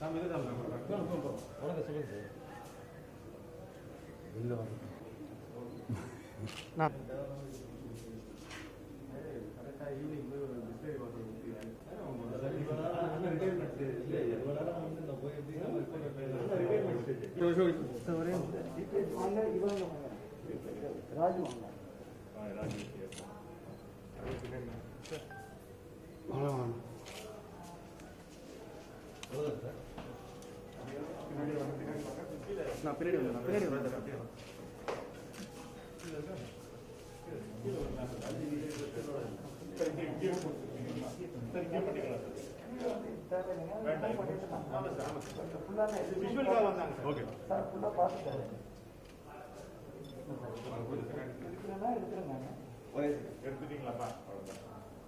நான் பின்னாடி வந்து நான் பின்னாடி வந்து ஓகே எடுத்துட்டீங்களாப்பா அவ்வளவுதான்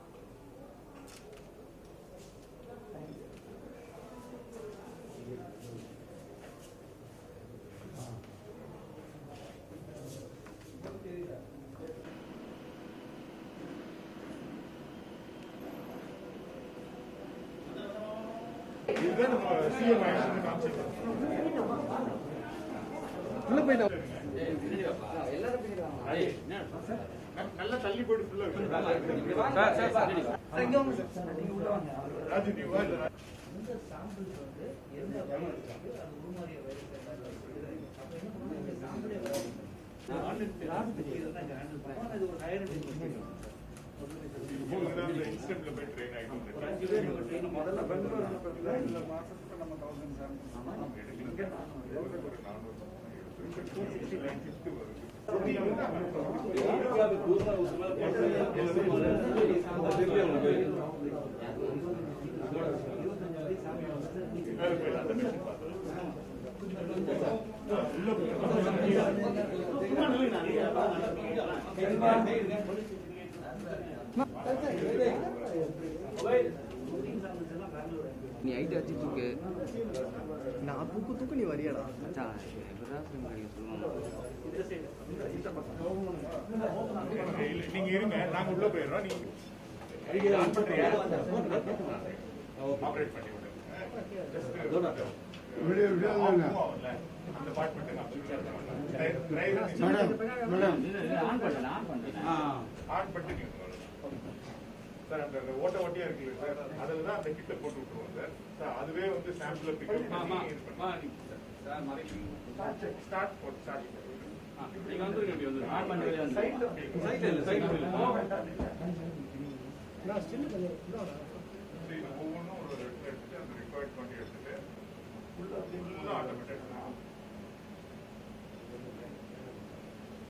இதுதான் நம்ம சிஎம் ஆக்ஷன் காமிச்சிருக்கோம் உள்ள போயிட்டு நல்லா தள்ளி போயிட்டு ஃபுல்லா ராஜு நீ வா இல்ல இந்த சாம்பிள்ஸ் வந்து எந்த வகையில் இருக்கு அது உருமாறிய வயசுல அப்ப என்ன பண்ணுவோம் இந்த சாம்பிளை இது ஒரு ஹையர் அந்த இன்ஸ்டன்ட்ல போய் ட்ரெயின் ஆயிட்டு ஒரு அஞ்சு பேர் நம்ம ட்ரைனிங் முதல்ல பெங்களூர் அனுப்புறதுல இந்த மாசத்துக்கு நம்ம தௌசண்ட் சாம்பிள்ஸ் நீ ஐடி வச்சுட்டு இருக்கு நான் தூக்கு தூக்கு நீ வரியாடா மச்சான் எப்படிதான் ஃபிலிம் கிடைக்கும் சொல்லுவாங்க நீங்க இருங்க நாங்க உள்ள போயிடுறோம் நீங்க ஆன் பண்றியா ஆபரேட் பண்ணி விடுங்க Just ஆஃப் ஆகும்ல, அந்த part மட்டும் காமிச்சு ஆன் பண்ணிட்டு நீங்க வரணும். சார் அந்த அந்த ஓட்ட ஓட்டியா இருக்குல்ல சார் அதுல தான் அந்த கிட்ட போட்டு விட்டுருவோம் சார் சார் அதுவே வந்து சாம்பிள் பிக்கப் பண்ணி இது பண்ணி ஸ்டார்ட் போட்டு ஸ்டார்ட் ஒவ்வொன்றும் ஒரு ரெண்டு எடுத்துட்டு அந்த ரிக்வயர்ட் பண்ணி எடுத்துட்டு ஃபுல்லாக ஆட்டோமேட்டிக்